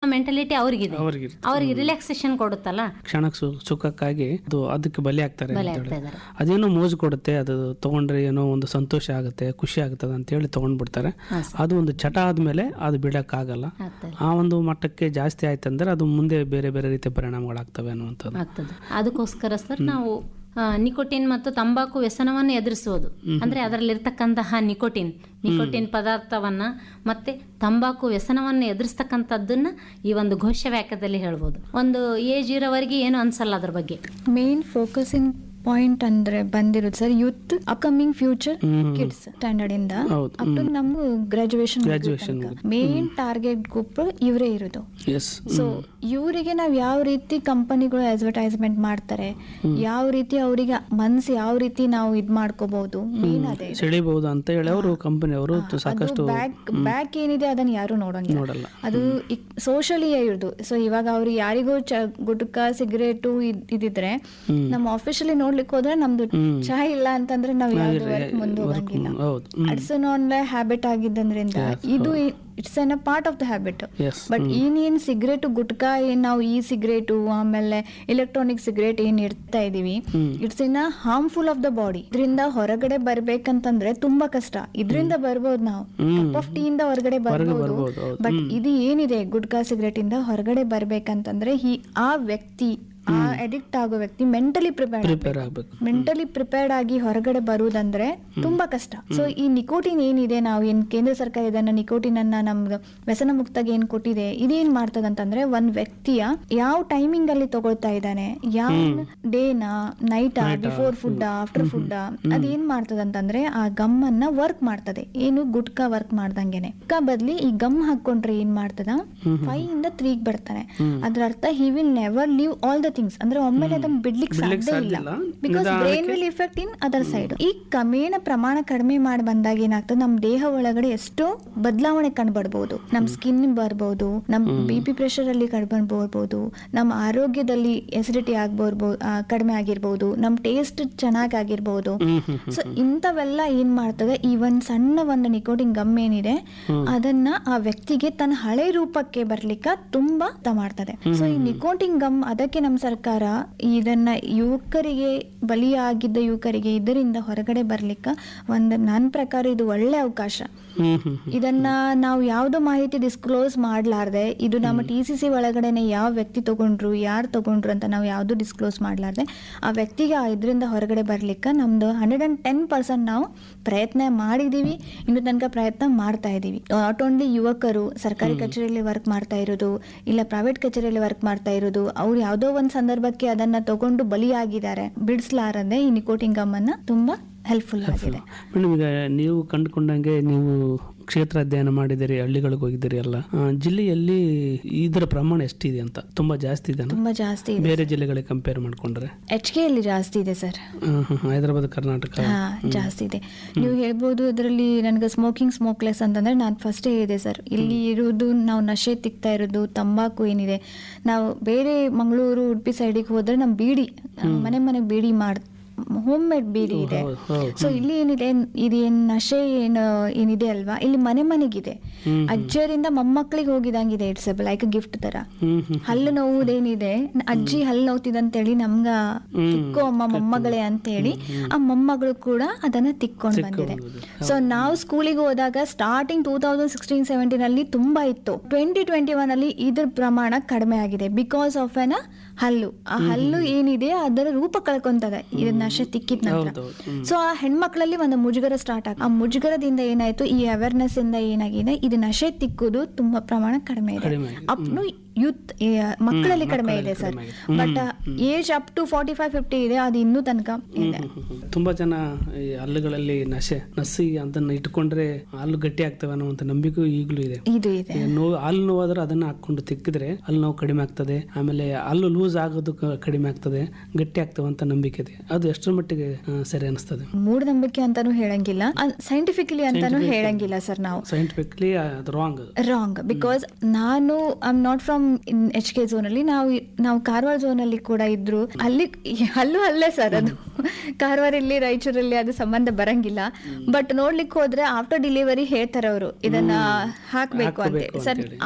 Mentality ಅವ್ರಿಗಿದೆ ಅವ್ರಿಗೆ ಅವ್ರಿಗೆ relaxation ಕೊಡುತ್ತಲ್ಲ ಕ್ಷಣಕ್ಕೆ ಸು ಸುಖಕ್ಕಾಗಿ ಅದು ಅದಕ್ಕೆ ಬಲಿ ಆಗ್ತಾರೆ ಬಲಿ ಅಂತೇಳಿ ಆಗ್ತಾ ಇದಾರೆ ಅದೇನೋ ಮೋಜು ಕೊಡುತ್ತೆ ಅದು ತಗೊಂಡ್ರೆ ಏನೋ ಒಂದು ಸಂತೋಷ ಆಗುತ್ತೆ ಖುಷಿ ಆಗ್ತದೆ ಅಂತೇಳಿ ತಗೊಂಡ್ಬಿಡ್ತಾರೆ ಹಾ ಅದು ಒಂದು ಚಟ ಆದ್ಮೇಲೆ ಅದು ಬಿಡಕ್ಕಾಗಲ್ಲ ಆಗ್ತದೆ ಆ ಒಂದು ಮಟ್ಟಕ್ಕೆ ಜಾಸ್ತಿ ಆಯ್ತಂದ್ರೆ ಅದು ಮುಂದೆ ಬೇರೆ ಬೇರೆ ರೀತಿಯ ಪರಿಣಾಮಗಳಾಗ್ತವೆ ಅನ್ನುವಂಥದ್ದು ಆಗ್ತದೆ ಅದಕ್ಕೋಸ್ಕರ ಸರ್ ನಾವು ಆ, ನಿಕೋಟಿನ್ ಮತ್ತು ತಂಬಾಕು ವ್ಯಸನವನ್ನು ಎದುರಿಸುವುದು ಅಂದ್ರೆ ಅದರಲ್ಲಿರ್ತಕ್ಕಂತಹ ನಿಕೋಟಿನ್ ನಿಕೋಟಿನ್ ಪದಾರ್ಥವನ್ನ ಮತ್ತೆ ತಂಬಾಕು ವ್ಯಸನವನ್ನು ಎದುರಿಸ್ತಕ್ಕಂಥದ್ದನ್ನ ಈ ಒಂದು ಘೋಷ ವಾಕ್ಯದಲ್ಲಿ ಹೇಳ್ಬೋದು ಒಂದು ಏಜ್ ಇರೋವರೆಗೆ ಏನು ಅನ್ಸಲ್ಲ ಅದ್ರ ಬಗ್ಗೆ ಮೇನ್ ಫೋಕಸಿಂಗ್ ಪಾಯಿಂಟ್ ಅಂದ್ರೆ ಬಂದಿರೋದು sir youth upcoming future hmm. Kids standard ಇಂದ ಹೌದು. ಅಪ್ ಟು ನಮ್ಗೆ graduation Graduation main target group ಇವರೇ ಇರೋದು ಎಸ್ ಸೊ ಇವರಿಗೆ ನಾವು ಯಾವ ರೀತಿ ಕಂಪನಿಗಳು ಅಡ್ವರ್ಟೈಸ್ಮೆಂಟ್ ಮಾಡ್ತಾರೆ ಯಾವ ರೀತಿ ಅವರಿಗೆ ಮನ್ಸು ಯಾವ ರೀತಿ ನಾವು ಇದ್ ಮಾಡ್ಕೋಬಹುದು ಮೇನ್ ಅದೇ ಇದೆ. ಸೆಳಿಬಹುದು ಅಂತ ಹೇಳಿ ಅವರು ಕಂಪನಿ ಅವರು ಸಾಕಷ್ಟು ಅದು ಬ್ಯಾಕ್ ಬ್ಯಾಕ್ ಏನಿದೆ ಅದನ್ನ ಯಾರು ನೋಡಂಗಿಲ್ಲ ನೋಡಲ್ಲ ಅದು ಸೋಷಲಿ ಇರೋದು ಸೊ ಇವಾಗ ಅವ್ರು ಯಾರಿಗೂ ಚ ಗುಟ್ಕ ಸಿಗರೇಟು ಇದಿದ್ರೆ ನಮ್ಮ ಆಫೀಸಲ್ಲಿ ನೋಡ್ಲಿಕ್ಕೆ ಹೋದ್ರೆ ನಮ್ದು ಚಹಾ ಇಲ್ಲ ಅಂತಂದ್ರೆ ನಾವ್ ಯಾವ್ದು ವರ್ಕ್ ಮುಂದೆ ಹೋಗಂಗಿಲ್ಲ ಹೌದು ಹ್ಮ್. ಅಟ್ಸ್ ಆನ್ಲೈನ್ ಹ್ಯಾಬಿಟ್ ಆಗಿದ್ದರಿಂದ ಇದು it's an a part of the habit yes but ಏನ್ ಸಿಗರೇಟ್ ಗುಟ್ಕಾ ಏನ್ ನಾವು ಈ ಸಿಗರೇಟು ಆಮೇಲೆ ಎಲೆಕ್ಟ್ರಾನಿಕ್ ಸಿಗರೇಟ್ ಏನ್ ಇಡ್ತಾ ಇದೀವಿ it's in harmful of the body ಇದರಿಂದ ಹೊರಗಡೆ ಬರ್ಬೇಕಂತಂದ್ರೆ ತುಂಬಾ ಕಷ್ಟ ಇದರಿಂದ ಬರ್ಬೋದು ನಾವು ಕಪ್ ಆಫ್ ಟೀ ಇಂದ ಹೊರಗಡೆ ಬರ್ಬೋದು ಬರ್ಬೋದು, ಹೌದು. ಬಟ್ ಇದು ಏನಿದೆ ಗುಟ್ಕಾ ಸಿಗರೇಟ್ ಇಂದ ಹೊರಗಡೆ ಬರ್ಬೇಕಂತಂದ್ರೆ ಈ ಆ ವ್ಯಕ್ತಿ ಆ ಅಡಿಕ್ಟ್ ಆಗೋ ವ್ಯಕ್ತಿ ಮೆಂಟಲಿ ಪ್ರಿಪೇರ್ಡ್ ಪ್ರಿಪೇರ್ ಆಗ್ಬೇಕು ಮೆಂಟಲಿ ಪ್ರಿಪೇರ್ಡ್ ಆಗಿ ಹೊರಗಡೆ ಬರುವುದಂದ್ರೆ ತುಂಬಾ ಕಷ್ಟ ಸೊ ಈ ನಿಕೋಟಿನ್ ಏನಿದೆ ನಾವು ಏನ್ ಕೇಂದ್ರ ಸರ್ಕಾರ ಇದನ್ನ ನಿಕೋಟಿನ್ ಅನ್ನ ನಮ್ದು ವ್ಯಸನ ಮುಕ್ತಾಗಿ ಏನ್ ಕೊಟ್ಟಿದೆ ಇದೇನ್ ಮಾಡ್ತದಂತಂದ್ರೆ ಒಂದ್ ವ್ಯಕ್ತಿಯ ಯಾವ ಟೈಮಿಂಗ್ ಅಲ್ಲಿ ತಗೊಳ್ತಾ ಇದ್ದಾನೆ ಯಾವ ಡೇನಾ ನೈಟಾ ಬಿಫೋರ್ ಫುಡ್ ಆಫ್ಟರ್ ಫುಡ್ ಅದೇನ್ ಮಾಡ್ತದಂತಂದ್ರೆ ಆ ಗಮ್ ಅನ್ನ ವರ್ಕ್ ಮಾಡ್ತದೆ ಏನು ಗುಟ್ಕಾ ವರ್ಕ್ ಮಾಡ್ದಂಗೆನೆ ಗುಟ್ಕಾ ಬದ್ಲಿ ಈ ಗಮ್ ಹಾಕೊಂಡ್ರೆ ಏನ್ ಮಾಡ್ತದ ಫೈವ್ ಇಂದ ತ್ರೀಗ್ ಬರ್ತಾನೆ ಅದ್ರ ಅರ್ಥ he will never leave all the things ಅಂದ್ರೆ ಒಮ್ಮೆಲೆ ಅದನ್ನ ಬಿಡ್ಲಿಕ್ಕೆ ಸಾಧ್ಯ ಇಲ್ಲ ಇಲ್ಲ. Because brain will effect in other side ಈ ಕ್ರಮೇಣ ಪ್ರಮಾಣ ಕಡಿಮೆ ಮಾಡಿ ಬಂದಾಗ ಏನಾಗ್ತದೆ ನಮ್ಮ ದೇಹ ಒಳಗಡೆ ಎಷ್ಟೋ ಬದಲಾವಣೆ ಕಂಡುಬರ್ಬೋದು ನಮ್ಮ ಸ್ಕಿನ್ ಬರ್ಬೋದು ನಮ್ಮ ಬಿ ಪಿ ಪ್ರೆಷರ್ ಅಲ್ಲಿ ಕಡಿಮೆ ಬರ್ಬೋದು ನಮ್ಮ ಆರೋಗ್ಯದಲ್ಲಿ ಎಸಿಡಿಟಿ ಆಗ್ಬೋರ್ಬೋದು ಕಡಿಮೆ ಆಗಿರ್ಬೋದು ನಮ್ಮ ಟೇಸ್ಟ್ ಚೆನ್ನಾಗಿ ಆಗಿರ್ಬೋದು ಸೊ ಇಂಥವೆಲ್ಲ ಏನ್ ಮಾಡ್ತದೆ ಈ ಒಂದ್ ಸಣ್ಣ ಒಂದು ನಿಕೋಟಿನ್ ಗಮ್ ಏನಿದೆ ಅದನ್ನ ಆ ವ್ಯಕ್ತಿಗೆ ತನ್ನ ಹಳೆ ರೂಪಕ್ಕೆ ಬರ್ಲಿಕ್ಕೆ ತುಂಬಾ ತ ಮಾಡ್ತದೆ ಸೊ ಈ ನಿಕೋಟಿನ್ ಗಮ್ ಅದಕ್ಕೆ ನಮ್ಮ ಸರ್ಕಾರ ಇದನ್ನ ಯುವಕರಿಗೆ ಬಲಿಯಾಗಿದ್ದ ಯುವಕರಿಗೆ ಇದರಿಂದ ಹೊರಗಡೆ ಬರ್ಲಿಕ್ಕೆ ಒಂದು ನನ್ನ ಪ್ರಕಾರ ಇದು ಒಳ್ಳೆ ಅವಕಾಶ ಹ್ಮ್ ಹ್ಮ್ ಇದನ್ನ ನಾವು ಯಾವ್ದೋ ಮಾಹಿತಿ ಡಿಸ್ಕ್ಲೋಸ್ ಮಾಡ್ಲಾರ್ದೆ ಇದು ನಮ್ಮ ಟಿ ಸಿ ಸಿ ಒಳಗಡೆನೆ ಯಾವ ವ್ಯಕ್ತಿ ತಗೊಂಡ್ರು ಯಾರು ತಗೊಂಡ್ರು ಅಂತ ನಾವು ಯಾವ್ದು ಡಿಸ್ಕ್ಲೋಸ್ ಮಾಡ್ಲಾರ್ದೆ ಆ ವ್ಯಕ್ತಿಗೆ ಆ ಇದರಿಂದ ಹೊರಗಡೆ ಬರ್ಲಿಕ್ಕೆ ನಮ್ದು ಹಂಡ್ರೆಡ್ ಅಂಡ್ ಟೆನ್ ಪರ್ಸೆಂಟ್ ನಾವು ಪ್ರಯತ್ನ ಮಾಡಿದೀವಿ ಇನ್ನು ತನಕ ಪ್ರಯತ್ನ ಮಾಡ್ತಾ ಇದೀವಿ ನಾಟ್ ಓನ್ಲಿ ಯುವಕರು ಸರ್ಕಾರಿ ಕಚೇರಿಯಲ್ಲಿ ವರ್ಕ್ ಮಾಡ್ತಾ ಇರೋದು ಇಲ್ಲ ಪ್ರೈವೇಟ್ ಕಚೇರಿಯಲ್ಲಿ ವರ್ಕ್ ಮಾಡ್ತಾ ಇರೋದು ಅವ್ರು ಯಾವ್ದೋ ಒಂದ್ ಸಂದರ್ಭಕ್ಕೆ ಅದನ್ನ ತಗೊಂಡು ಬಲಿಯಾಗಿದ್ದಾರೆ ಬಿಡಿಸ್ಲಾರದೆ ಈ ನಿಕೋಟಿನ್ ಗಮ್ ಅನ್ನ ತುಂಬಾ ಹೆಲ್ಪ್ಫುಲ್ ಆಗಿದೆ ಮೇಡಮ್ ಈಗ ನೀವು ಕಂಡುಕೊಂಡಂಗೆ ನೀವು ಕ್ಷೇತ್ರ ಅಧ್ಯಯನ ಮಾಡಿದಿರಿ ಹಳ್ಳಿಗಳಿಗೆ ಹೋಗಿದ್ದೀರಿ ಎಲ್ಲ ಆ, ಜಿಲ್ಲೆಯಲ್ಲಿ ಇದರ ಪ್ರಮಾಣ ಎಷ್ಟಿದೆ ಅಂತ ತುಂಬಾ ಜಾಸ್ತಿ ಇದೆನಾ ತುಂಬಾ ಜಾಸ್ತಿ ಇದೆ ಬೇರೆ ಜಿಲ್ಲೆಗಳಿಗೆ ಕಂಪೇರ್ ಮಾಡ್ಕೊಂಡ್ರೆ ಎಚ್ ಕೆ ಅಲ್ಲಿ ಜಾಸ್ತಿ ಇದೆ ಸರ್ ಆ, ಹ, ಹ, ಹೈದರಾಬಾದ್ ಕರ್ನಾಟಕ ಹಾ ಜಾಸ್ತಿ ಇದೆ ನೀವು ಹೇಳ್ಬೋದು ಇದರಲ್ಲಿ ನನಗೆ ಸ್ಮೋಕಿಂಗ್ ಸ್ಮೋಕ್ಲೆಸ್ ಅಂತಂದ್ರೆ ನಾನು ಫಸ್ಟೇ ಹೇಳಿದೆ ಸರ್ ಇಲ್ಲಿ ಇರೋದು ನಾವು ನಶೆ ತಿಕ್ತಾ ಇರೋದು ತಂಬಾಕು ಏನಿದೆ ನಾವು ಬೇರೆ ಮಂಗಳೂರು ಉಡುಪಿ ಸೈಡಿಗೆ ಹೋದ್ರೆ ನಮ್ಮ ಬೀಡಿ ಮನೆ ಮನೆ ಬೀಡಿ ಮಾಡ್ ಹೋಮ್ ಮೇಡ್ ಬೀಡಿ ಇದೆ ಹೌದು, ಹೌದು. ಸೊ ಇಲ್ಲಿ ಏನಿದೆ ಇದೇನ್ ನಶೆ ಏನು ಏನಿದೆ ಅಲ್ವಾ ಇಲ್ಲಿ ಮನೆ ಮನೆಗಿದೆ ಅಜ್ಜರಿಂದ ಮೊಮ್ಮಕ್ಕಳಿಗೆ ಹೋಗಿದಂಗಿದೆ ಇಟ್ಸ್ ಲೈಕ್ ಗಿಫ್ಟ್ ತರ ಹ್ಮ್ ಹ್ಮ್ ಹಲ್ಲು ನೋವುದೇನಿದೆ ಅಜ್ಜಿ ಹಲ್ಲು ನೋವ್ತಿದೆ ಅಂತೇಳಿ ನಮ್ಗ ತಿಕ್ಕೋ ಅಮ್ಮ ಮೊಮ್ಮಗಳೇ ಅಂತೇಳಿ ಆ ಮೊಮ್ಮಗಳು ಕೂಡ ಅದನ್ನ ತಿಕ್ಕೊಂಡು ಬಂದಿದೆ ಸೊ ನಾವು ಸ್ಕೂಲಿಗೆ ಹೋದಾಗ starting two thousand sixteen seventeen ಅಲ್ಲಿ ತುಂಬಾ ಇತ್ತು ಟ್ವೆಂಟಿ ಟ್ವೆಂಟಿ ಒನ್ ಅಲ್ಲಿ ಇದ್ರ ಪ್ರಮಾಣ ಕಡಿಮೆ ಆಗಿದೆ ಬಿಕಾಸ್ ಆಫ್ ಎನ ಹಲ್ಲು ಆ ಹಲ್ಲು ಏನಿದೆ ಅದರ ರೂಪ ಕಳ್ಕೊಂತದೆ ಇದನ್ನ ನಶೆ ತಿಕ್ಕಿದ ನಂತರ ಹೌದೌದು. ಸೊ ಆ ಹೆಣ್ಮಕ್ಳಲ್ಲಿ ಒಂದು ಮುಜುಗರ ಸ್ಟಾರ್ಟ್ ಆಗ ಆ ಮುಜುಗರದಿಂದ ಏನಾಯ್ತು ಈ ಅವೇರ್ನೆಸ್ ಇಂದ ಏನಾಗಿದೆ ಇದು ನಶೆ ತಿಕ್ಕುದು ತುಂಬಾ ಪ್ರಮಾಣ ಕಡಿಮೆ ಇದೆ ಕಡಿಮೆ ಆಗಿದೆ. ಅಪ್ ಟು ಯೂತ್ ಮಕ್ಕಳಲ್ಲಿ ಕಡಿಮೆ ಇದೆ sir but age up to forty five fifty ಇದೆ ಅದು ಇನ್ನೂ ತನಕ ಇದೆ ಹ್ಮ್, ಹ್ಮ್. ತುಂಬಾ ಜನ ಈ ಹಲ್ಲುಗಳಲ್ಲಿ ನಶೆ ನಸಿ ಅದನ್ನ ಇಟ್ಕೊಂಡ್ರೆ ಹಲ್ಲು ಗಟ್ಟಿ ಆಗ್ತವೆ ಅನ್ನುವಂತ ನಂಬಿಕೆ ಈಗಲೂ ಇದೆ ಇದು ಇದೆ ಈ ನೋವು ಹಲ್ಲು ನೋವಾದ್ರೆ ಅದನ್ನ ಹಾಕೊಂಡು ತಿಕ್ಕಿದ್ರೆ ಹಲ್ಲು ನೋವು ಕಡಿಮೆ ಆಗ್ತದೆ ಆಮೇಲೆ ಹಲ್ಲು ಲೂಸ್ ಆಗೋದು ಕ- ಕಡಿಮೆ ಆಗ್ತದೆ ಗಟ್ಟಿ ಆಗ್ತವೆ ಅಂತ ನಂಬಿಕೆ ಇದೆ ಅದು ಎಷ್ಟರ ಮಟ್ಟಿಗೆ ಆ, ಸರಿ ಅನಿಸ್ತದೆ ಮೂಢನಂಬಿಕೆ ಅಂತಾನು ಹೇಳಂಗಿಲ್ಲ ಸೈಂಟಿಫಿಕಲಿ ಅಂತಾನು ಹೇಳಂಗಿಲ್ಲ ಸರ್ ನಾವು ಸೈಂಟಿಫಿಕ್ಲಿ ಅದು ರಾಂಗ್ ರಾಂಗ್ ಬಿಕಾಸ್ ನಾನು I am not from H K zone ಅಲ್ಲಿ ನಾವು ನಾವು ಕಾರವಾರ ಝೋನ್ ಅಲ್ಲಿ ಕೂಡ ಇದ್ರು ಅಲ್ಲಿ ಅಲ್ಲೂ ಅಲ್ಲೇ ಸರ್ ಅದು ಕಾರವಾರ ಇಲ್ಲಿ ರಾಯಚೂರಲ್ಲಿ ಅದು ಸಂಬಂಧ ಬರಂಗಿಲ್ಲ ಬಟ್ ನೋಡ್ಲಿಕ್ಕೆ ಹೋದ್ರೆ ಆಫ್ಟರ್ ಡೆಲಿವರಿ ಹೇಳ್ತಾರೆ ಅವರು ಇದನ್ನ ಹಾಕ್ಬೇಕು ಅಂತ ಹಾಕ್ಬೇಕು ಸರ್ ಅಂತೇಳಿ. ಆ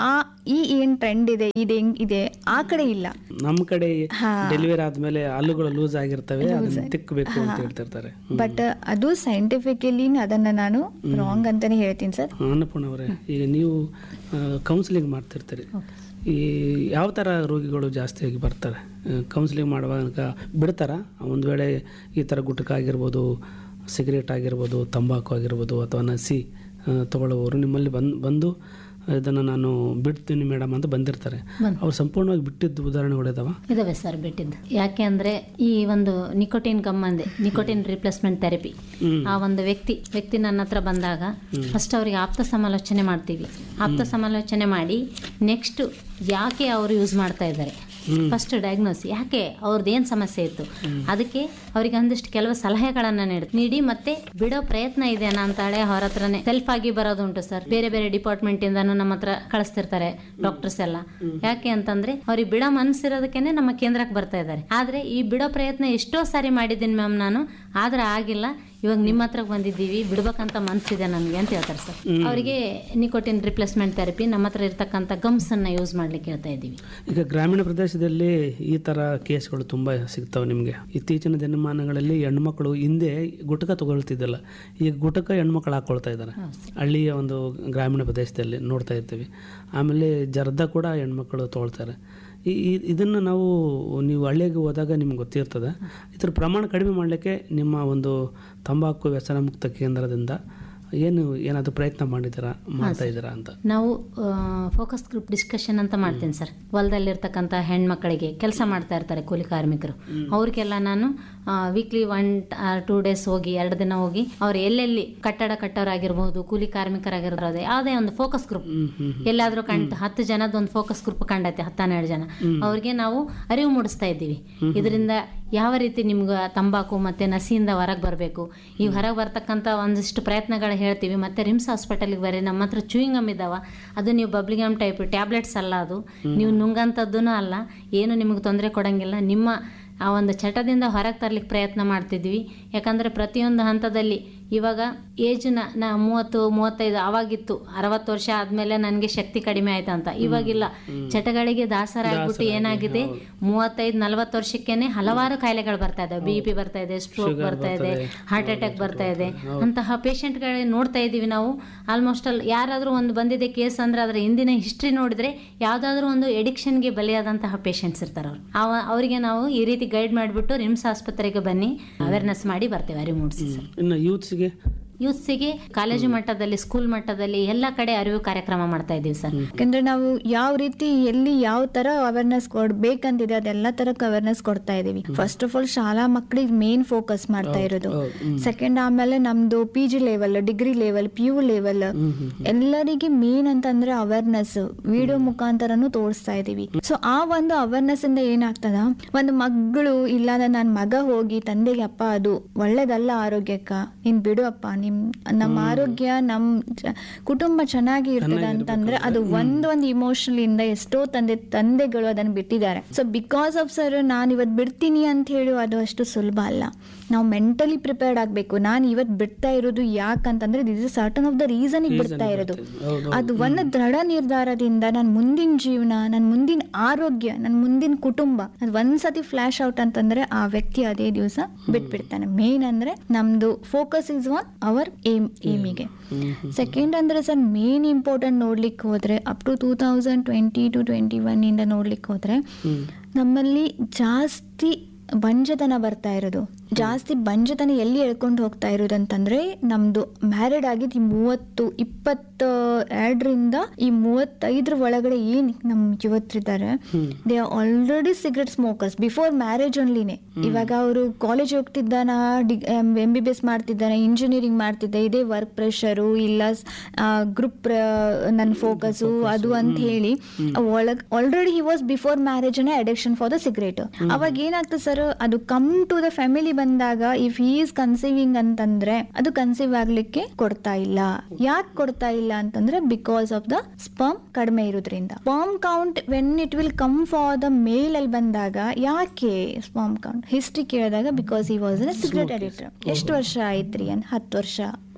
ಈ ಏನ್ ಟ್ರೆಂಡ್ ಇದೆ ಇದು ಹೆಂಗ್ ಇದೆ ಆ ಕಡೆ ಇಲ್ಲ ನಮ್ಮ ಕಡೆ ಹಾ. ಡೆಲಿವರಿ ಆದ್ಮೇಲೆ ಹಲ್ಲುಗಳು ಲೂಸ್ ಆಗಿರ್ತವೆ ಅದನ್ನ ತಿಕ್ಕಬೇಕು ಅಂತ ಹೇಳ್ತಿರ್ತಾರೆ ಬಟ್ ಅದು ಸೈಂಟಿಫಿಕಲಿ ಅದನ್ನ ನಾನು ರಾಂಗ್ ಅಂತಾನೆ ಹೇಳ್ತೀನಿ ಸರ್ ಅನ್ನಪೂರ್ಣ ಅವರೇ ಈಗ ನೀವು ಕೌನ್ಸಿಲಿಂಗ್ ಮಾಡ್ತಿರ್ತೀರಿ ಈ ಯಾವ ಥರ ರೋಗಿಗಳು ಜಾಸ್ತಿಯಾಗಿ ಬರ್ತಾರೆ ಕೌನ್ಸಿಲಿಂಗ್ ಮಾಡುವಾಗ ಬಿಡ್ತಾರ ಒಂದು ವೇಳೆ ಈ ಥರ ಗುಟ್ಕ ಆಗಿರ್ಬೋದು ಸಿಗರೇಟ್ ಆಗಿರ್ಬೋದು ತಂಬಾಕು ಆಗಿರ್ಬೋದು ಅಥವಾ ನಸಿ ಆ, ತಗೊಳ್ಳುವವರು ನಿಮ್ಮಲ್ಲಿ ಬಂದು ಬಂದು ಇದನ್ನು ನಾನು ಬಿಡ್ತೀನಿ ಮೇಡಮ್ ಅಂತ ಬಂದಿರ್ತಾರೆ ಅವ್ರು ಸಂಪೂರ್ಣವಾಗಿ ಬಿಟ್ಟಿದ್ದು ಉದಾಹರಣೆಗಳಿದಾವ ಇದಾವೆ ಸರ್ ಬಿಟ್ಟಿದ್ದು ಯಾಕೆ ಅಂದ್ರೆ ಈ ಒಂದು ನಿಕೋಟಿನ್ ಗಮ್ಮಂದೆ ನಿಕೋಟಿನ್ ರಿಪ್ಲೇಸ್ಮೆಂಟ್ ಥೆರಪಿ ಆ ಒಂದು ವ್ಯಕ್ತಿ ವ್ಯಕ್ತಿ ನನ್ನ ಹತ್ರ ಬಂದಾಗ ಫಸ್ಟ್ ಅವರಿಗೆ ಆಪ್ತ ಸಮಾಲೋಚನೆ ಮಾಡ್ತೀವಿ ಆಪ್ತ ಸಮಾಲೋಚನೆ ಮಾಡಿ ನೆಕ್ಸ್ಟ್ ಯಾಕೆ ಅವರು ಯೂಸ್ ಮಾಡ್ತಾ ಇದ್ದಾರೆ ಫಸ್ಟ್ ಡಯಾಗ್ನೋಸ್ ಯಾಕೆ ಅವ್ರದ್ದು ಏನು ಸಮಸ್ಯೆ ಇತ್ತು ಅದಕ್ಕೆ ಅವರಿಗೆ ಒಂದಿಷ್ಟು ಕೆಲವು ಸಲಹೆಗಳನ್ನ ನೀಡ್ ನೀಡಿ ಮತ್ತೆ ಬಿಡೋ ಪ್ರಯತ್ನ ಇದೆ ಅಂತ ಹೇಳಿ ಅವ್ರ ಹತ್ರನೇ ಸೆಲ್ಫ್ ಆಗಿ ಬರೋದುಂಟು ಸರ್ ಬೇರೆ ಬೇರೆ ಡಿಪಾರ್ಟ್ಮೆಂಟ್ ಇಂದಾನು ನಮ್ಮ ಹತ್ರ ಕಳಿಸ್ತಿರ್ತಾರೆ ಡಾಕ್ಟರ್ಸ್ ಎಲ್ಲ ಯಾಕೆ ಅಂತಂದ್ರೆ ಅವ್ರಿಗೆ ಬಿಡೋ ಮನ್ಸಿರೋದಕ್ಕೇನೆ ನಮ್ಮ ಕೇಂದ್ರಕ್ಕೆ ಬರ್ತಾ ಇದ್ದಾರೆ ಆದ್ರೆ ಈ ಬಿಡೋ ಪ್ರಯತ್ನ ಎಷ್ಟೋ ಸಾರಿ ಮಾಡಿದ್ದೀನಿ ಮ್ಯಾಮ್ ನಾನು ಆದ್ರೆ ಆಗಿಲ್ಲ ಇವಾಗ ನಿಮ್ಮ ಹತ್ರ ಬಂದಿದ್ದೀವಿ ಬಿಡ್ಬೇಕಂತ ಮನ್ಸಿದೆ ನನಗೆ ಅಂತ ಹೇಳ್ತಾರೆ ಸರ್ ಅವರಿಗೆ ನಿಕೋಟಿನ್ ರಿಪ್ಲೇಸ್ಮೆಂಟ್ ಥೆರಪಿ ನಮ್ಮ ಹತ್ರ ಇರ್ತಕ್ಕಂಥ ಗಮ್ಸ್ ಅನ್ನ ಯೂಸ್ ಮಾಡ್ಲಿಕ್ಕೆ ಹೇಳ್ತಾ ಇದ್ದೀವಿ ಈಗ ಗ್ರಾಮೀಣ ಪ್ರದೇಶದಲ್ಲಿ ಈ ಥರ ಕೇಸ್ಗಳು ತುಂಬ ಸಿಗ್ತವೆ ನಿಮಗೆ ಇತ್ತೀಚಿನ ದಿನಮಾನಗಳಲ್ಲಿ ಹೆಣ್ಮಕ್ಳು ಹಿಂದೆ ಗುಟಕ ತಗೊಳ್ತಿದ್ದಲ್ಲ ಈಗ ಗುಟಕ ಹೆಣ್ಮಕ್ಳು ಹಾಕ್ಕೊಳ್ತಾ ಇದ್ದಾರೆ ಹಳ್ಳಿಯ ಒಂದು ಗ್ರಾಮೀಣ ಪ್ರದೇಶದಲ್ಲಿ ನೋಡ್ತಾ ಇರ್ತೀವಿ ಆಮೇಲೆ ಜರ್ದ ಕೂಡ ಹೆಣ್ಮಕ್ಳು ತೊಗೊಳ್ತಾರೆ ಈ ಈ- ಇದನ್ನು ನಾವು ನೀವು ಹಳ್ಳಿಗೆ ಹೋದಾಗ ನಿಮ್ಗೆ ಗೊತ್ತಿರ್ತದೆ ಇದ್ರ ಪ್ರಮಾಣ ಕಡಿಮೆ ಮಾಡಲಿಕ್ಕೆ ನಿಮ್ಮ ಒಂದು ತಂಬಾಕು ವ್ಯಸನ ಮುಕ್ತ ಕೇಂದ್ರದಿಂದ ಏನು ಏನಾದರೂ ಪ್ರಯತ್ನ ಮಾಡಿದ್ದೀರಾ ಮಾಡ್ತಾ ಇದ್ದೀರಾ ಅಂತ ನಾವು ಫೋಕಸ್ ಗ್ರೂಪ್ ಡಿಸ್ಕಷನ್ ಅಂತ ಮಾಡ್ತೀನಿ ಸರ್ ಹೊಲದಲ್ಲಿರ್ತಕ್ಕಂಥ ಹೆಣ್ಮಕ್ಳಿಗೆ ಕೆಲಸ ಮಾಡ್ತಾ ಇರ್ತಾರೆ ಕೂಲಿ ಕಾರ್ಮಿಕರು ಅವ್ರಿಗೆಲ್ಲ ನಾನು ವೀಕ್ಲಿ ಒನ್ ಟೂ ಡೇಸ್ ಹೋಗಿ ಎರಡು ದಿನ ಹೋಗಿ ಅವ್ರು ಎಲ್ಲೆಲ್ಲಿ ಕಟ್ಟಡ ಕಟ್ಟೋರಾಗಿರ್ಬೋದು ಕೂಲಿ ಕಾರ್ಮಿಕರಾಗಿರ್ಬೋದು ಯಾವುದೇ ಒಂದು ಫೋಕಸ್ ಗ್ರೂಪ್ ಎಲ್ಲಾದ್ರೂ ಕಂಡು ಹತ್ತು ಜನದ ಒಂದು ಫೋಕಸ್ ಗ್ರೂಪ್ ಕಂಡೈತೆ ಹತ್ತನ್ನೆರಡು ಜನ ಅವ್ರಿಗೆ ನಾವು ಅರಿವು ಮೂಡಿಸ್ತಾ ಇದ್ದೀವಿ ಇದರಿಂದ ಯಾವ ರೀತಿ ನಿಮ್ಗೆ ತಂಬಾಕು ಮತ್ತೆ ನಸಿಯಿಂದ ಹೊರಗೆ ಬರಬೇಕು ಈ ಹೊರಗೆ ಬರ್ತಕ್ಕಂಥ ಒಂದಿಷ್ಟು ಪ್ರಯತ್ನಗಳು ಹೇಳ್ತೀವಿ ಮತ್ತೆ ರಿಮ್ಸ್ ಹಾಸ್ಪಿಟಲ್ಗೆ ಬರ್ರಿ ನಮ್ಮ ಹತ್ರ ಚೂಯಿಂಗಮ್ ಇದಾವ ಅದು ನೀವು ಬಬ್ಲಿಗಮ್ ಟೈಪ್ ಟ್ಯಾಬ್ಲೆಟ್ಸ್ ಅಲ್ಲ ಅದು ನೀವು ನುಂಗಂಥದ್ದೂ ಅಲ್ಲ ಏನು ನಿಮಗೆ ತೊಂದರೆ ಕೊಡಂಗಿಲ್ಲ ನಿಮ್ಮ ಆ ಒಂದು ಚಟದಿಂದ ಹೊರಗೆ ತರ್ಲಿಕ್ಕೆ ಪ್ರಯತ್ನ ಮಾಡ್ತಿದ್ವಿ ಯಾಕಂದರೆ ಪ್ರತಿಯೊಂದು ಹಂತದಲ್ಲಿ ಇವಾಗ ಏಜ್ನ ನಾ ಮೂವತ್ತು ಮೂವತ್ತೈದು ಅವಾಗಿತ್ತು ಅರವತ್ತು ವರ್ಷ ಆದಮೇಲೆ ನನಗೆ ಶಕ್ತಿ ಕಡಿಮೆ ಆಯ್ತು ಅಂತ ಇವಾಗಿಲ್ಲ ಚಟಗಳಿಗೆ ದಾಸರ ಆಗ್ಬಿಟ್ಟು ಏನಾಗಿದೆ ಮೂವತ್ತೈದು ನಲವತ್ತು ವರ್ಷಕ್ಕೇನೆ ಹಲವಾರು ಕಾಯಿಲೆಗಳು ಬರ್ತಾ ಇದಾವೆ ಬಿ ಪಿ ಬರ್ತಾ ಇದೆ ಸ್ಟ್ರೋಕ್ ಬರ್ತಾ ಇದೆ ಹಾರ್ಟ್ ಅಟ್ಯಾಕ್ ಬರ್ತಾ ಇದೆ ಅಂತಹ ಪೇಷಂಟ್ಗಳೇ ನೋಡ್ತಾ ಇದ್ದೀವಿ ನಾವು ಆಲ್ಮೋಸ್ಟ್ ಅಲ್ಲಿ ಯಾರಾದರೂ ಒಂದು ಬಂದಿದೆ ಕೇಸ್ ಅಂದ್ರೆ ಅದರ ಹಿಂದಿನ ಹಿಸ್ಟ್ರಿ ನೋಡಿದ್ರೆ ಯಾವುದಾದ್ರೂ ಒಂದು ಎಡಿಕ್ಷನ್ಗೆ ಬಲಿಯಾದಂತಹ ಪೇಷಂಟ್ಸ್ ಇರ್ತಾರೆ ಅವರು ಅವ ಅವರಿಗೆ ನಾವು ಈ ರೀತಿ ಗೈಡ್ ಮಾಡಿಬಿಟ್ಟು ರಿಮ್ಸ್ ಆಸ್ಪತ್ರೆಗೆ ಬನ್ನಿ ಅವೇರ್ನೆಸ್ ಮಾಡಿ ಬರ್ತೇವೆ ಅರಿವು ಮೂಡಿಸಿ ಸರ್ ಇನ್ನು ಯೂತ್ಸ್ಗೆ ಯೂತ್ಸಿಗೆ ಕಾಲೇಜು ಮಟ್ಟದಲ್ಲಿ ಸ್ಕೂಲ್ ಮಟ್ಟದಲ್ಲಿ ಎಲ್ಲ ಕಡೆ ಅರಿವು ಕಾರ್ಯಕ್ರಮ ಮಾಡ್ತಾ ಇದ್ದೀವಿ ಸರ್ ಯಾಕಂದ್ರೆ ನಾವು ಯಾವ ರೀತಿ ಎಲ್ಲಿ ಯಾವ ತರ ಅವೇರ್ನೆಸ್ ಕೊಡ್ಬೇಕಂತಿದೆ ಅದೆಲ್ಲ ತರಕ್ಕೆ ಅವೇರ್ನೆಸ್ ಕೊಡ್ತಾ ಇದೀವಿ ಫಸ್ಟ್ ಆಫ್ ಆಲ್ ಶಾಲಾ ಮಕ್ಕಳಿಗೆ ಮೇನ್ ಫೋಕಸ್ ಮಾಡ್ತಾ ಇರೋದು ಸೆಕೆಂಡ್ ಆಮೇಲೆ ನಮ್ದು P G level degree level P U level ಎಲ್ಲರಿಗೆ ಮೇನ್ ಅಂತಂದ್ರೆ ಅವೇರ್ನೆಸ್ ವಿಡಿಯೋ ಮುಖಾಂತರನು ತೋರಿಸ್ತಾ ಇದೀವಿ ಸೊ ಆ ಒಂದು ಅವೇರ್ನೆಸ್ ಇಂದ ಏನಾಗ್ತದ ಒಂದು ಮಗಳು ಇಲ್ಲ ನನ್ನ ಮಗ ಹೋಗಿ ತಂದೆಗೆ ಅಪ್ಪ ಅದು ಒಳ್ಳೇದಲ್ಲ ಆರೋಗ್ಯಕ್ಕ ನೀನ್ ಬಿಡು ಅಪ್ಪ ನಿಮ್ ನಮ್ಮ ಆರೋಗ್ಯ ನಮ್ ಚ- ಕುಟುಂಬ ಚೆನ್ನಾಗಿ ಇರ್ತದೆ ಅಂತಂದ್ರೆ ಅದು ಒಂದ್ ಒಂದು ಇಮೋಷನಲ್ ಇಂದ ಎಷ್ಟೋ ತಂದೆ ತಂದೆಗಳು ಅದನ್ನ ಬಿಟ್ಟಿದ್ದಾರೆ ಸೊ ಬಿಕಾಸ್ ಆಫ್ ಸರ್ ನಾನು ಇವತ್ತು ಬಿಡ್ತೀನಿ ಅಂತ ಹೇಳಿ ಅದು ಅಷ್ಟು ಸುಲಭ ಅಲ್ಲ ನಾವು ಮೆಂಟಲಿ ಪ್ರಿಪೇರ್ಡ್ ಆಗ್ಬೇಕು ನಾನು ಇವತ್ತು ಬಿಡ್ತಾ ಇರೋದು ಯಾಕಂತಂದ್ರೆ this is certain of the reason ಬಿಡ್ತಾ ಇರೋದು ಅದು ಒಂದು ದೃಢ ನಿರ್ಧಾರದಿಂದ ನನ್ನ ಮುಂದಿನ ಜೀವನ ನನ್ನ ಮುಂದಿನ ಆರೋಗ್ಯ ನನ್ನ ಮುಂದಿನ ಕುಟುಂಬ ಅದು ಒಂದ್ಸತಿ ಫ್ಲಾಶ್ ಔಟ್ ಅಂತಂದ್ರೆ ಆ ವ್ಯಕ್ತಿ ಅದೇ ದಿವಸ ಬಿಟ್ಬಿಡ್ತಾನೆ ಮೇನ್ ಅಂದ್ರೆ ನಮ್ದು focus is on our aim ಏಮಿಗೆ ಸೆಕೆಂಡ್ ಅಂದ್ರೆ ಸರ್ ಮೇನ್ ಇಂಪಾರ್ಟೆಂಟ್ ನೋಡ್ಲಿಕ್ಕೆ ಹೋದ್ರೆ up to two thousand twenty to twenty one ಇಂದ ನೋಡ್ಲಿಕ್ಕೆ ಹೋದ್ರೆ ನಮ್ಮಲ್ಲಿ ಜಾಸ್ತಿ ಬಂಜತನ ಬರ್ತಾ ಇರೋದು ಜಾಸ್ತಿ ಬಂಜತನ ಎಲ್ಲಿ ಎಳ್ಕೊಂಡು ಹೋಗ್ತಾ ಇರೋದು ಅಂತಂದ್ರೆ ನಮ್ದು ಮ್ಯಾರಿಡ್ ಆಗಿದ್ದು ಈ ಮೂವತ್ತು ಇಪ್ಪತ್ತ ಎರಡರಿಂದ ಈ ಮೂವತ್ತೈದರ ಒಳಗಡೆ ಏನ್ ನಮ್ ಯುವತ್ರಿದ್ದಾರೆ they are already cigarette smokers before marriage ಓನ್ಲಿನೇ ಇವಾಗ ಅವರು ಕಾಲೇಜ್ ಹೋಗ್ತಿದ್ದಾನ ಎಂ ಬಿ ಬಿ ಎಸ್ ಮಾಡ್ತಿದ್ದಾನೆ ಇಂಜಿನಿಯರಿಂಗ್ ಮಾಡ್ತಿದ್ದೆ ಇದೇ ವರ್ಕ್ ಪ್ರೆಷರು ಇಲ್ಲ ಗ್ರೂಪ್ ನನ್ನ ಫೋಕಸು ಅದು ಅಂತ ಹೇಳಿ ಒಳಗ್ already he was before marriage addiction for the cigarette ಅವಾಗ ಏನಾಗ್ತದೆ ಸರ್ ಅದು ಕಮ್ ಟು ದ ಫ್ಯಾಮಿಲಿ ಬಂದಾಗ ಇಫ್ ಹಿ ಈಸ್ ಕನ್ಸೀವಿಂಗ್ ಅಂತಂದ್ರೆ ಅದು ಕನ್ಸೀವ್ ಆಗ್ಲಿಕ್ಕೆ ಕೊಡ್ತಾ ಇಲ್ಲ ಯಾಕೆ ಕೊಡ್ತಾ ಇಲ್ಲ ಅಂತಂದ್ರೆ ಬಿಕಾಸ್ ಆಫ್ ದ ಸ್ಪರ್ಮ್ ಕಡಿಮೆ ಇರೋದ್ರಿಂದ sperm count when it will come for the male ಅಲ್ಲಿ ಬಂದಾಗ ಯಾಕೆ ಸ್ಪರ್ಮ್ ಕೌಂಟ್ ಹಿಸ್ಟ್ರಿ ಕೇಳಿದಾಗ ಬಿಕಾಸ್ ಈ ವಾಸ್ ಸಿಗರೇಟ್ ಅಡಿಕ್ಟರ್ ಎಷ್ಟು ವರ್ಷ ಆಯ್ತ್ರಿ ಅಂತ ಹತ್ತು ವರ್ಷ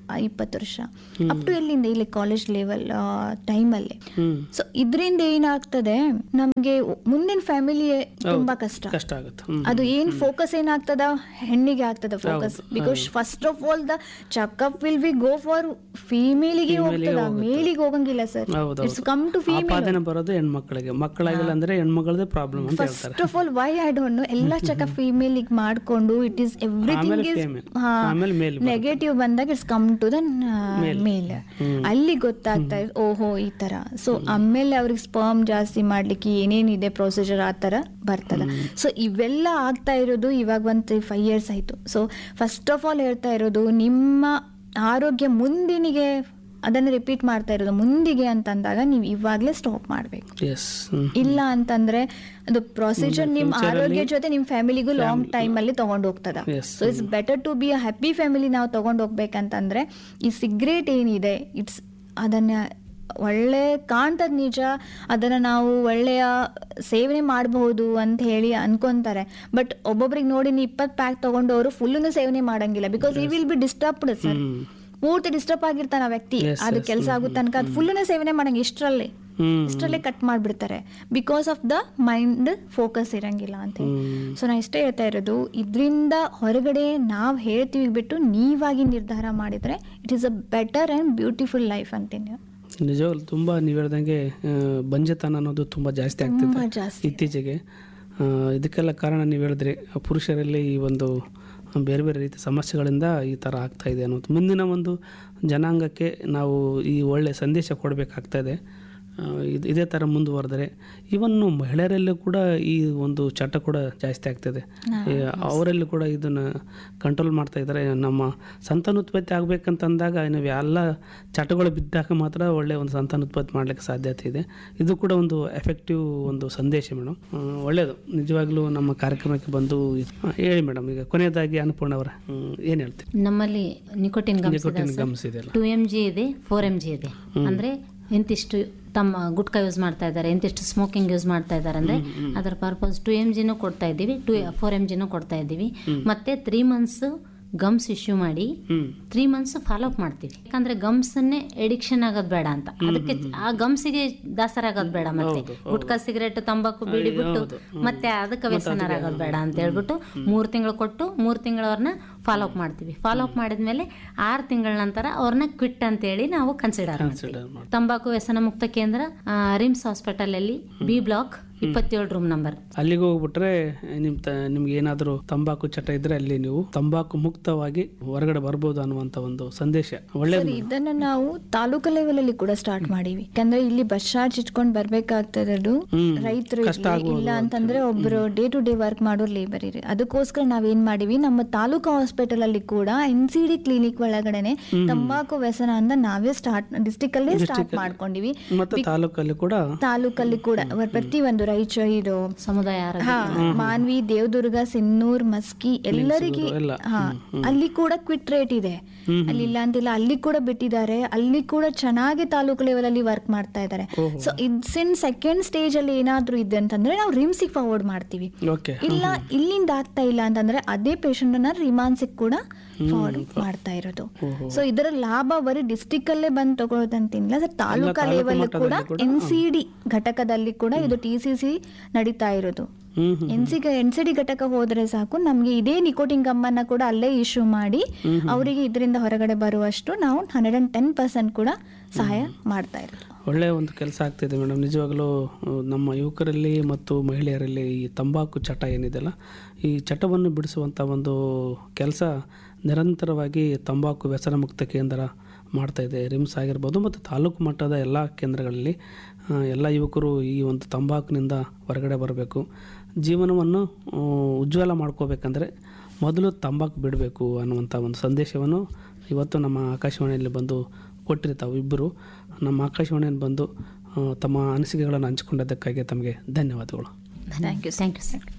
ಇಪ್ಪತ್ತು ವರ್ಷ ಅಪ್ ಟು ಎಲ್ಲಿಂದ ಇಲ್ಲಿ ಕಾಲೇಜ್ ಲೆವೆಲ್ ಟೈಮಲ್ಲಿ ಹ್ಮ್ ಸೊ ಇದರಿಂದ ಏನಾಗ್ತದೆ ನಮಗೆ ಮುಂದಿನ ಫ್ಯಾಮಿಲಿ ತುಂಬಾ ಕಷ್ಟ ಕಷ್ಟ ಆಗುತ್ತೆ ಹ್ಮ್ ಅದು ಏನ್ ಫೋಕಸ್ ಏನಾಗ್ತದ ಹೆಣ್ಣಿಗೆ ಆಗ್ತದ focus because first of all the checkup will be go for ಫೀಮೇಲಿಗೆ ಹೋಗ್ತದ ಮೇಲಿಗೆ ಹೋಗಂಗಿಲ್ಲ ಸರ್ ಹೌದು ಇಟ್ಸ್ ಕಮ್ ಟು ಫೀಮೇಲ್ ಆಪಾದನೆ ಬರೋದು ಹೆಣ್ಮಕ್ಳಿಗೆ ಮಕ್ಕಳಾಗಿಲ್ಲ ಅಂದ್ರೆ ಹೆಣ್ಮಗಳದೇ ಪ್ರಾಬ್ಲಮ್ ಅಂತ ಹೇಳ್ತಾರೆ first of all why I don't know ಎಲ್ಲ ಚೆಕಪ್ ಫೀಮೇಲಿಗೆ ಮಾಡ್ಕೊಂಡು it is everything is female. ಆಮೇಲೆ male ನೆಗೆಟಿವ್ ಬಂದಾಗ it's come to the male ಅಲ್ಲಿ ಗೊತ್ತಾಗ್ತಾ ಇದೆ ಓಹೋ ಈ ತರ ಸೊ ಆಮೇಲೆ ಅವ್ರಿಗೆ ಸ್ಪರ್ಮ್ ಜಾಸ್ತಿ ಮಾಡ್ಲಿಕ್ಕೆ ಏನೇನಿದೆ ಪ್ರೊಸೀಜರ್ ಆ ತರ ಬರ್ತದ ಸೊ ಇವೆಲ್ಲ ಆಗ್ತಾ ಇರೋದು ಇವಾಗ ಒಂದು ಫೈವ್ ಇಯರ್ಸ್ ಆಯ್ತು ಸೊ ಫಸ್ಟ್ ಆಫ್ ಆಲ್ ಹೇಳ್ತಾ ಇರೋದು ನಿಮ್ಮ ಆರೋಗ್ಯ ಮುಂದಿನಿಗೆ ಅದನ್ನು ರಿಪೀಟ್ ಮಾಡ್ತಾ ಇರೋದು ಮುಂದಿಗೆ ಅಂತಂದಾಗ ನೀವು ಇವಾಗಲೇ ಸ್ಟಾಪ್ ಮಾಡಬೇಕು ಎಸ್ ಹ್ಮ್ ಇಲ್ಲ ಅಂತಂದ್ರೆ ಅದು ಪ್ರೊಸೀಜರ್ ನಿಮ್ ಆರೋಗ್ಯ ಜೊತೆ ನಿಮ್ ಫ್ಯಾಮಿಲಿಗೂ ಲಾಂಗ್ ಟೈಮ್ ಅಲ್ಲಿ ತಗೊಂಡ್ ಹೋಗ್ತದ Yes. So it's better to be a happy family ನಾವು ತಗೊಂಡ್ ಹೋಗ್ಬೇಕಂತಂದ್ರೆ ಈ ಸಿಗರೇಟ್ ಏನಿದೆ ಇಟ್ಸ್ ಅದನ್ನ ಒಳ್ಳೆ ಕಾಣ್ತದ ನಿಜ ಅದನ್ನ ನಾವು ಒಳ್ಳೆಯ ಸೇವನೆ ಮಾಡಬಹುದು ಅಂತ ಹೇಳಿ ಅನ್ಕೊಂತಾರೆ ಬಟ್ ಒಬ್ಬೊಬ್ರಿಗೆ ನೋಡಿ ನೀವು ಇಪ್ಪತ್ತು ಪ್ಯಾಕ್ ತಗೊಂಡವರು ಫುಲ್ಲು ಸೇವನೆ ಮಾಡಂಗಿಲ್ಲ ಬಿಕಾಸ್ ಈ ವಿಲ್ ಬಿ ಡಿಸ್ಟರ್ಬ್ಡ್ ಸರ್ ಪೂರ್ತಿ ಡಿಸ್ಟರ್ಬ್ ಆಗಿರ್ತಾನ ಆ ವ್ಯಕ್ತಿ Yes, ಅದು yes. ಕೆಲಸ ಆಗೋ ತನಕ ಅದು ಫುಲ್ಲು ಸೇವನೆ ಮಾಡಂಗ ಇಷ್ಟರಲ್ಲೇ ಹ್ಮ್ ಇಷ್ಟರಲ್ಲೇ ಕಟ್ ಮಾಡಿಬಿಡ್ತಾರೆ because of the mind focus ಇರಂಗಿಲ್ಲ ಅಂತ ಹೇಳಿ ಹ್ಮ್. ಸೊ ನಾ ಇಷ್ಟೇ ಹೇಳ್ತಾ ಇರೋದು ಇದರಿಂದ ಹೊರಗಡೆ ನಾವು ಹೇಳ್ತೀವಿ ಬಿಟ್ಟು ನೀವಾಗಿ ನಿರ್ಧಾರ ಮಾಡಿದ್ರೆ it is a better and beautiful life ಅಂತೀನಿ ನಿಜವಾಗ್ಲು ತುಂಬ ನೀವು ಹೇಳ್ದಂಗೆ ಆ, ಬಂಜೆತನ ಅನ್ನೋದು ತುಂಬ ಜಾಸ್ತಿ ಆಗ್ತಿದೆ ತುಂಬಾ ಜಾಸ್ತಿ ಇತ್ತೀಚೆಗೆ ಆ, ಇದಕ್ಕೆಲ್ಲ ಕಾರಣ ನೀವು ಹೇಳಿದ್ರಿ ಪುರುಷರಲ್ಲಿ ಈ ಒಂದು ಬೇರೆ ಬೇರೆ ರೀತಿಯ ಸಮಸ್ಯೆಗಳಿಂದ ಈ ಥರ ಆಗ್ತಾ ಇದೆ ಅನ್ನೋದು ಮುಂದಿನ ಒಂದು ಜನಾಂಗಕ್ಕೆ ನಾವು ಈ ಒಳ್ಳೆ ಸಂದೇಶ ಕೊಡಬೇಕಾಗ್ತಾ ಇದೆ ಆ, ಇದ್- ಇದೇ ಥರ ಮುಂದುವರೆದರೆ ಇವನ್ನು ಮಹಿಳೆಯರಲ್ಲೂ ಕೂಡ ಈ ಒಂದು ಚಟ ಕೂಡ ಜಾಸ್ತಿ ಆಗ್ತಿದೆ ಈ ಅವರಲ್ಲಿ ಕೂಡ ಇದನ್ನು ಕಂಟ್ರೋಲ್ ಮಾಡ್ತಾ ಇದ್ದಾರೆ ನಮ್ಮ ಸಂತಾನೋತ್ಪತ್ತಿ ಆಗಬೇಕಂತಂದಾಗ ನಾವು ಎಲ್ಲ ಚಟಗಳು ಬಿದ್ದಾಗ ಮಾತ್ರ ಒಳ್ಳೆಯ ಒಂದು ಸಂತಾನೋತ್ಪತ್ತಿ ಮಾಡಲಿಕ್ಕೆ ಸಾಧ್ಯತೆ ಇದೆ ಇದು ಕೂಡ ಒಂದು ಎಫೆಕ್ಟಿವ್ ಒಂದು ಸಂದೇಶ ಮೇಡಮ್ ಒಳ್ಳೆಯದು ನಿಜವಾಗ್ಲೂ ನಮ್ಮ ಕಾರ್ಯಕ್ರಮಕ್ಕೆ ಬಂದು ಆ, ಹೇಳಿ ಮೇಡಮ್ ಈಗ ಕೊನೆಯದಾಗಿ ಅನ್ನಪೂರ್ಣ ಅವರ ಏನು ಹೇಳ್ತೀವಿ ನಮ್ಮಲ್ಲಿ ನಿಕೋಟಿನ್ ನಿಕೋಟಿನ್ ಗಮ್ಸ್ ಗಮ್ಸ್ ಇದೆಯಲ್ಲ ಟು ಎಮ್ ಜಿ ಇದೆ ಫೋರ್ ಎಮ್ ಜಿ ಇದೆ ಅಂದ್ರೆ ಇಂತಿಷ್ಟು ತಮ್ಮ ಗುಟ್ಕಾ ಯೂಸ್ ಮಾಡ್ತಾ ಇದ್ದಾರೆ ಇಂತಿಷ್ಟು ಸ್ಮೋಕಿಂಗ್ ಯೂಸ್ ಮಾಡ್ತಾ ಇದ್ದಾರೆ ಅಂದ್ರೆ ಅದರ ಪರ್ಪಸ್ ಟು ಎಮ್ ಜಿನೂ ಕೊಡ್ತಾ ಇದ್ದೀವಿ ಟು ಫೋರ್ ಎಮ್ ಜಿನೂ ಕೊಡ್ತಾ ಇದ್ದೀವಿ ಮತ್ತೆ ತ್ರೀ ಮಂತ್ಸ್ ಗಮ್ಸ್ ಇಶ್ಯೂ ಮಾಡಿ hmm three months follow up ಮಾಡ್ತೀವಿ ಯಾಕಂದ್ರೆ ಗಮ್ಸ್ ಅನ್ನೇ ಎಡಿಕ್ಷನ್ ಆಗೋದು ಬೇಡ ಅಂತ ಅದಕ್ಕೆ ಆ ಗಮ್ಸಿಗೆ ದಾಸರಾಗೋದು ಬೇಡ ಮತ್ತೆ ಗುಟ್ಕಾ ಸಿಗರೇಟ್ ತಂಬಾಕು ಬೀಡಿ ಬಿಟ್ಟು ಮತ್ತೆ ಅದಕ್ಕೆ ವ್ಯಸನರಾಗೋದು ಬೇಡ ಅಂತ ಹೇಳ್ಬಿಟ್ಟು ಮೂರು ತಿಂಗಳು ಕೊಟ್ಟು ಮೂರು ತಿಂಗಳವ್ರನ್ನ ಫಾಲೋ ಅಪ್ ಮಾಡ್ತೀವಿ ಫಾಲೋ ಅಪ್ ಮಾಡಿದ್ಮೇಲೆ ಆರು ತಿಂಗಳ ನಂತರ ಅವ್ರನ್ನ ಕ್ವಿಟ್ ಅಂತೇಳಿ ನಾವು ಕನ್ಸಿಡರ್ ಮಾಡ್ತೀವಿ Consider ಮಾಡ್ತೀವಿ. ತಂಬಾಕು ವ್ಯಸನ ಮುಕ್ತ ಕೇಂದ್ರ ಆ, ರಿಮ್ಸ್ ಹಾಸ್ಪಿಟಲ್ ಅಲ್ಲಿ ಬಿ ಬ್ಲಾಕ್ ಇಪ್ಪತ್ತೇಳು ರೂಮ್ ನಂಬರ್ ಅಲ್ಲಿಗೆ ಹೋಗ್ಬಿಟ್ರೆ ನಿಮ್ ತ ನಿಮ್ಗೆ ಏನಾದರೂ ತಂಬಾಕು ಚಟ ಇದ್ರೆ ಅಲ್ಲಿ ನೀವು ತಂಬಾಕು ಮುಕ್ತವಾಗಿ ಹೊರಗಡೆ ಬರ್ಬೋದು ಅನ್ನುವಂತ ಒಂದು ಸಂದೇಶ ಒಳ್ಳೇದು ಸರ್ ಇದನ್ನ ನಾವು ತಾಲೂಕು ಲೆವೆಲ್ ಅಲ್ಲಿ ಕೂಡ ಸ್ಟಾರ್ಟ್ ಮಾಡೀವಿ ಯಾಕಂದ್ರೆ ಇಲ್ಲಿ ಬಸ್ ಚಾರ್ಜ್ ಇಟ್ಕೊಂಡು ಬರ್ಬೇಕಾಗ್ತದದು ಹ್ಮ್. ರೈತರು ಕಷ್ಟ ಇರ್ಲಿ, ಆಗ್ಬೋದು ಇಲ್ಲ ಅಂತಂದ್ರೆ ಒಬ್ರು ಡೇ ಟು ಡೇ ವರ್ಕ್ ಮಾಡೋ ಲೇಬರ್ ಇರಿ ಅದಕ್ಕೋಸ್ಕರ ನಾವೇನ್ ಮಾಡಿವಿ ನಮ್ಮ ತಾಲೂಕು ಹಾಸ್ಪಿಟಲ್ ಅಲ್ಲಿ ಕೂಡ ಎನ್ ಸಿ ಡಿ ಕ್ಲಿನಿಕ್ ಒಳಗಡೆನೆ ತಂಬಾಕು ವ್ಯಸನ ಅಂತ ನಾವೇ ಸ್ಟಾರ್ಟ್ ಡಿಸ್ಟಿಕ್ ಅಲ್ಲೇ ಸ್ಟಾರ್ಟ್ ಮಾಡ್ಕೊಂಡಿವಿ ಮತ್ತೆ ತಾಲೂಕಲ್ಲಿ ಕೂಡ ತಾಲೂಕಲ್ಲಿ ಕೂಡ ಪ್ರತಿ ಒಂದು ರೈಚ ಇದು ಸಮುದಾಯ ಆರೋಗ್ಯ ಹಾ ಮಾನ್ವಿ ದೇವದುರ್ಗ ಸಿನ್ನೂರ್ ಮಸ್ಕಿ ಎಲ್ಲರಿಗೆ ಎಲ್ಲ. ಹಾ ಅಲ್ಲಿ ಕೂಡ ಕ್ವಿಟ್ ರೇಟ್ ಇದೆ ಅಲ್ಲಿ ಇಲ್ಲ ಅಂತಿಲ್ಲ ಅಲ್ಲಿ ಕೂಡ ಬಿಟ್ಟಿದ್ದಾರೆ ಅಲ್ಲಿ ಕೂಡ ಚೆನ್ನಾಗಿ ತಾಲೂಕು ಲೆವೆಲ್ ಅಲ್ಲಿ ವರ್ಕ್ ಮಾಡ್ತಾ ಇದ್ದಾರೆ so it's in second stage ಅಲ್ಲಿ ಏನಾದ್ರೂ ಇದೆ ಅಂತಂದ್ರೆ ನಾವು ರಿಮ್ಸಿಗೆ ಫಾರ್ವರ್ಡ್ ಮಾಡ್ತೀವಿ ಓಕೆ ಇಲ್ಲ ಇಲ್ಲಿಂದ ಆಗ್ತಾ ಇಲ್ಲ ಅಂತಂದ್ರೆ ಅದೇ ಪೇಷಂಟ್ ಅನ್ನ ರಿಮಾನ್ಸಿಗೆ ಕೂಡ ಫಾರ್ವರ್ಡ್ ಮಾಡ್ತಾ ಇರೋದು ಸೊ ಇದರ ಲಾಭ ಬರೀ ಡಿಸ್ಟಿಕ್ ಅಲ್ಲೇ ಬಂದು ತಗೊಳ್ಳೋದಂತಿಲ್ಲ ಸರ್ ತಾಲೂಕಾ ತಾಲೂಕು ಲೆವೆಲ್ ಕೂಡ ಮಟ್ಟದಲ್ಲಿ ಕೂಡ, ಎನ್ ಸಿ ಡಿ ಘಟಕದಲ್ಲಿ ಕೂಡ ಇದು ಟಿ ಸಿ ಸಿ ನಡೀತಾ ಇರೋದು ಹ್ಮ್ ಹ್ಮ್ N C N C D ಘಟಕ ಹೋದ್ರೆ ಸಾಕು ನಮಗೆ ಇದೇ ನಿಕೋಟಿನ್ ಗಮ್ಮನ್ನ ಕೂಡ ಅಲ್ಲೇ ಇಶ್ಯೂ ಮಾಡಿ ಅವರಿಗೆ ಇದರಿಂದ ಹೊರಗಡೆ ಬರುವಷ್ಟು ನಾವು ಹಂಡ್ರೆಡ್ ಅಂಡ್ ಟೆನ್ ಪರ್ಸೆಂಟ್ ಕೂಡ ಸಹಾಯ ಮಾಡ್ತಾ ಇರೋದು ಒಳ್ಳೆಯ ಒಂದು ಕೆಲಸ ಆಗ್ತಿದೆ ಮೇಡಮ್ ನಿಜವಾಗಲೂ ಆ, ನಮ್ಮ ಯುವಕರಲ್ಲಿ ಮತ್ತು ಮಹಿಳೆಯರಲ್ಲಿ ಈ ತಂಬಾಕು ಚಟ ಏನಿದೆಯಲ್ಲ ಈ ಚಟವನ್ನು ಬಿಡಿಸುವಂಥ ಒಂದು ಕೆಲಸ ನಿರಂತರವಾಗಿ ತಂಬಾಕು ವ್ಯಸನ ಮುಕ್ತ ಕೇಂದ್ರ ಮಾಡ್ತಾ ಇದೆ ರಿಮ್ಸ್ ಆಗಿರ್ಬೋದು ಮತ್ತು ತಾಲೂಕು ಮಟ್ಟದ ಎಲ್ಲ ಕೇಂದ್ರಗಳಲ್ಲಿ ಆ, ಎಲ್ಲ ಯುವಕರು ಈ ಒಂದು ತಂಬಾಕಿನಿಂದ ಹೊರಗಡೆ ಬರಬೇಕು ಜೀವನವನ್ನು ಆ, ಉಜ್ವಲ ಮಾಡ್ಕೋಬೇಕಂದ್ರೆ ಮೊದಲು ತಂಬಾಕು ಬಿಡಬೇಕು ಅನ್ನುವಂಥ ಒಂದು ಸಂದೇಶವನ್ನು ಇವತ್ತು ನಮ್ಮ ಆಕಾಶವಾಣಿಯಲ್ಲಿ ಬಂದು ಕೊಟ್ಟಿರಿ ತಾವು ಇಬ್ಬರು ನಮ್ಮ ಆಕಾಶವಾಣಿಯಲ್ಲಿ ಬಂದು ಆ, ತಮ್ಮ ಅನಿಸಿಕೆಗಳನ್ನು ಹಂಚಿಕೊಂಡದ್ದಕ್ಕಾಗಿ ತಮಗೆ ಧನ್ಯವಾದಗಳು thank you thank you sir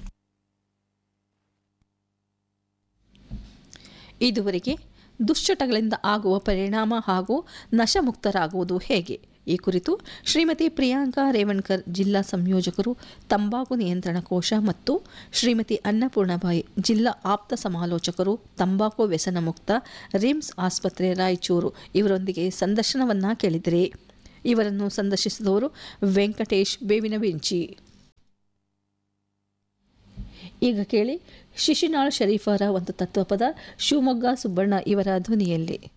ಇದುವರೆಗೆ ದುಶ್ಚಟಗಳಿಂದ ಆಗುವ ಪರಿಣಾಮ ಹಾಗೂ ನಶಮುಕ್ತರಾಗುವುದು ಹೇಗೆ ಈ ಕುರಿತು ಶ್ರೀಮತಿ ಪ್ರಿಯಾಂಕಾ ರೇವಣ್ಕರ್ ಜಿಲ್ಲಾ ಸಂಯೋಜಕರು ತಂಬಾಕು ನಿಯಂತ್ರಣ ಕೋಶ ಮತ್ತು ಶ್ರೀಮತಿ ಅನ್ನಪೂರ್ಣಬಾಯಿ ಜಿಲ್ಲಾ ಆಪ್ತ ಸಮಾಲೋಚಕರು ತಂಬಾಕು ವ್ಯಸನ ಮುಕ್ತ ರಿಮ್ಸ್ ಆಸ್ಪತ್ರೆ ರಾಯಚೂರು ಇವರೊಂದಿಗೆ ಸಂದರ್ಶನವನ್ನ ಕೇಳಿದರೆ ಇವರನ್ನು ಸಂದರ್ಶಿಸಿದವರು ವೆಂಕಟೇಶ್ ಬೇವಿನ ಬೆಂಚಿ ಈಗ ಕೇಳಿ ಶಿಶುನಾಳ್ ಶರೀಫರ ಒಂದು ತತ್ವಪದ ಶಿವಮೊಗ್ಗ ಸುಬ್ಬಣ್ಣ ಇವರ ಧ್ವನಿಯಲ್ಲಿ